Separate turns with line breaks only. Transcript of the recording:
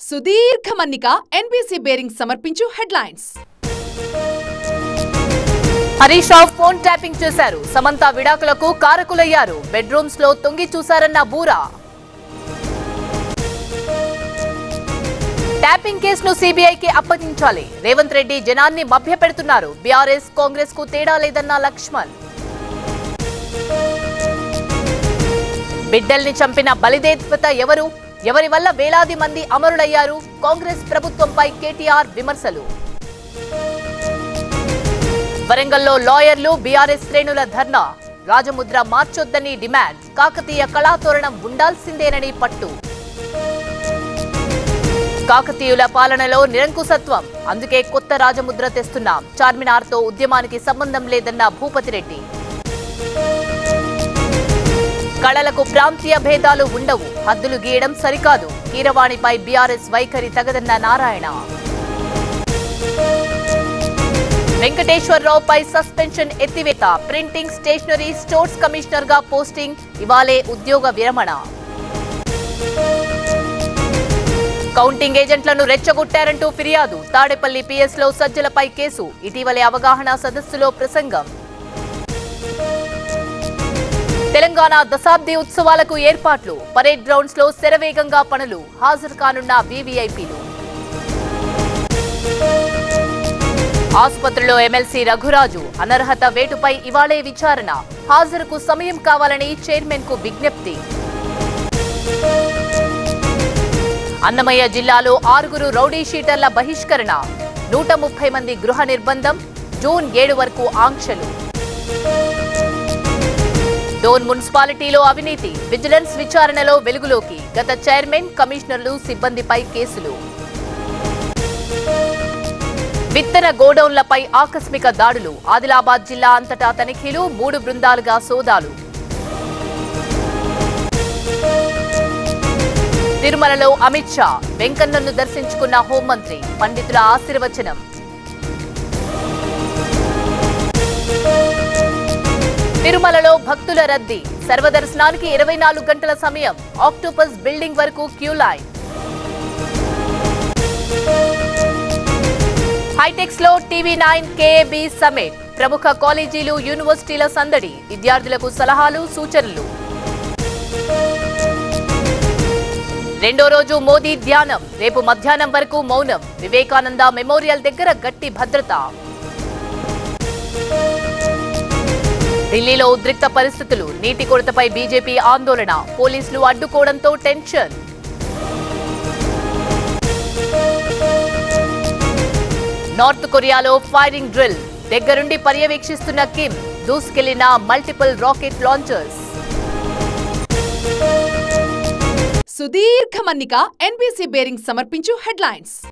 సుదీర్ఘ మన్నిక NBC bearing సమర్పించు headlines
Harish Rao phone tapping చేశారు సమంత విడాకులకు కారకులయ్యారు బెడ్రూమ్స్ లో తొంగి చూశారన్న బూరా ట్యాపింగ్ కేసును సీబీఐకి అప్పగించాలి రేవంత్ రెడ్డి జనాన్ని మభ్యపెడుతున్నారు బీఆర్ఎస్ కాంగ్రెస్ కు తేడా లేదన్న లక్ష్మణ్ బిడ్డల్ని చంపిన బలిదేవత ఎవరు ఎవరి వల్ల వేలాది మంది అమరులయ్యారు కాంగ్రెస్ ప్రభుత్వంపై కేటీఆర్ విమర్శలు వరంగల్లో లాయర్లు బీఆర్ఎస్ శ్రేణుల ధర్నా రాజముద్ర మార్చొద్దని డిమాండ్ కాకతీయ కళాతోరణం ఉండాల్సిందేనని పట్టు కాకతీయుల పాలనలో నిరంకుశత్వం అందుకే కొత్త రాజముద్ర తెస్తున్నాం చార్మినార్తో ఉద్యమానికి సంబంధం లేదన్న భూపతి రెడ్డి కళలకు ప్రాంతీయ భేదాలు ఉండవు హద్దులు గీయడం సరికాదు కీరవాణిపై బీఆర్ఎస్ వైఖరి తగదన్న నారాయణ వెంకటేశ్వరరావుపై సస్పెన్షన్ ఎత్తివేత ప్రింటింగ్ స్టేషనరీ స్టోర్స్ కమిషనర్ గా పోస్టింగ్ ఇవాళే ఉద్యోగ విరమణ కౌంటింగ్ ఏజెంట్లను రెచ్చగొట్టారంటూ ఫిర్యాదు తాడేపల్లి పిఎస్ లో సజ్జలపై కేసు ఇటీవలే అవగాహన సదస్సులో ప్రసంగం తెలంగాణ దశాబ్ది ఉత్సవాలకు ఏర్పాట్లు పరేడ్ గ్రౌండ్స్ లో శరవేగంగా పనులు హాజరు కానున్న వీవీఐపీలు ఆసుపత్రిలో ఎమ్మెల్సీ రఘురాజు అనర్హత వేటుపై ఇవాళే విచారణ హాజరుకు సమయం కావాలని చైర్మన్ కు విజ్ఞప్తి అన్నమయ్య జిల్లాలో ఆరుగురు రౌడీ షీటర్ల బహిష్కరణ నూట ముప్పై మంది గృహ నిర్బంధం జూన్ ఏడు వరకు ఆంక్షలు డోన్ మున్సిపాలిటీలో అవినీతి విజిలెన్స్ విచారణలో వెలుగులోకి గత చైర్మన్ కమిషనర్లు సిబ్బందిపై కేసులు విత్తన గోడౌన్లపై ఆకస్మిక దాడులు ఆదిలాబాద్ జిల్లా అంతటా తనిఖీలు మూడు బృందాలుగా సోదాలు తిరుమలలో అమిత్ షా వెంకన్నను దర్శించుకున్న హోంమంత్రి పండితుల ఆశీర్వచనం తిరుమలలో భక్తుల రద్దీ సర్వదర్శనానికి ఇరవై నాలుగు గంటల సమయం ఆక్టోపస్ బిల్డింగ్ వరకు క్యూ లైన్ హైటెక్స్ లో టీవీ నైన్ కేఏబి సమిట్ ప్రముఖ కాలేజీలు యూనివర్సిటీల సందడి విద్యార్థులకు సలహాలు సూచనలు రెండో రోజు మోదీ ధ్యానం రేపు మధ్యాహ్నం వరకు మౌనం వివేకానంద మెమోరియల్ దగ్గర గట్టి భద్రత ఢిల్లీలో ఉద్రిక్త పరిస్థితులు నీటి కొరతపై బీజేపీ ఆందోళన పోలీసులు అడ్డుకోవడంతో టెన్షన్ నార్త్ కొరియాలో ఫైరింగ్ డ్రిల్ దగ్గరుండి పర్యవేక్షిస్తున్న కిమ్ దూసుకెళ్లిన మల్టిపుల్ రాకెట్ లాంచర్స్
సుదీర్ఘ మన్నిక ఎన్బీసీ బేరింగ్ సమర్పించు హెడ్లైన్స్